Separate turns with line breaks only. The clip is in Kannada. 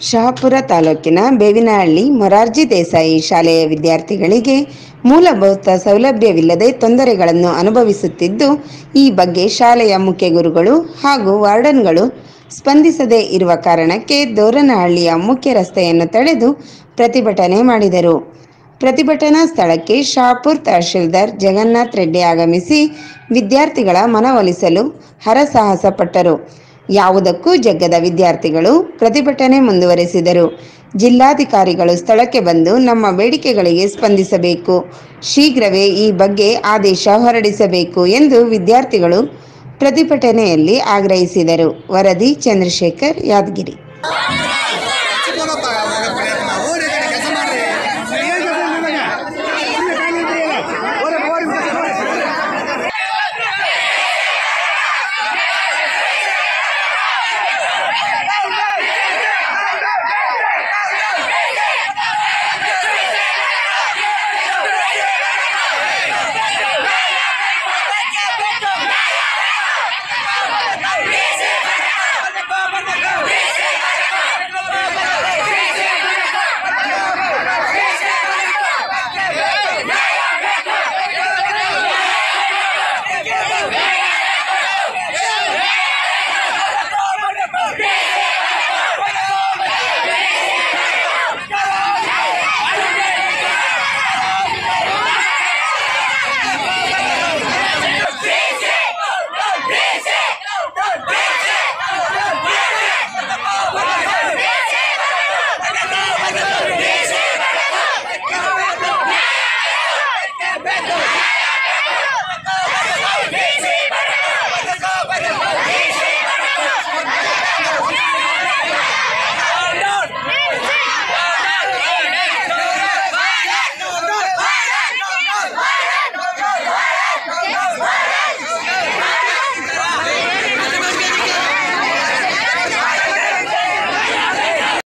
ಶಹಾಪುರ ತಾಲೂಕಿನ ಬೇವಿನಹಳ್ಳಿ ಮೊರಾರ್ಜಿ ದೇಸಾಯಿ ಶಾಲೆಯ ವಿದ್ಯಾರ್ಥಿಗಳಿಗೆ ಮೂಲಭೂತ ಸೌಲಭ್ಯವಿಲ್ಲದೆ ತೊಂದರೆಗಳನ್ನು ಅನುಭವಿಸುತ್ತಿದ್ದು ಈ ಬಗ್ಗೆ ಶಾಲೆಯ ಮುಖ್ಯ ಗುರುಗಳು ಹಾಗೂ ವಾರ್ಡನ್ಗಳು ಸ್ಪಂದಿಸದೇ ಇರುವ ಕಾರಣಕ್ಕೆ ದೋರನಹಳ್ಳಿಯ ಮುಖ್ಯ ರಸ್ತೆಯನ್ನು ತಡೆದು ಪ್ರತಿಭಟನೆ ಮಾಡಿದರು ಪ್ರತಿಭಟನಾ ಸ್ಥಳಕ್ಕೆ ಶಾಪುರ್ ತಹಶೀಲ್ದಾರ್ ಜಗನ್ನಾಥ್ ರೆಡ್ಡಿ ಆಗಮಿಸಿ ವಿದ್ಯಾರ್ಥಿಗಳ ಮನವೊಲಿಸಲು ಹರಸಾಹಸ ಪಟ್ಟರು ಯಾವುದಕ್ಕೂ ಜಗ್ಗದ ವಿದ್ಯಾರ್ಥಿಗಳು ಪ್ರತಿಭಟನೆ ಮುಂದುವರೆಸಿದರು ಜಿಲ್ಲಾಧಿಕಾರಿಗಳು ಸ್ಥಳಕ್ಕೆ ಬಂದು ನಮ್ಮ ಬೇಡಿಕೆಗಳಿಗೆ ಸ್ಪಂದಿಸಬೇಕು ಶೀಘ್ರವೇ ಈ ಬಗ್ಗೆ ಆದೇಶ ಹೊರಡಿಸಬೇಕು ಎಂದು ವಿದ್ಯಾರ್ಥಿಗಳು ಪ್ರತಿಭಟನೆಯಲ್ಲಿ ಆಗ್ರಹಿಸಿದರು ವರದಿ ಚಂದ್ರಶೇಖರ್ ಯಾದಗಿರಿ
ಚಿಕ್ಕನಪ್ಪ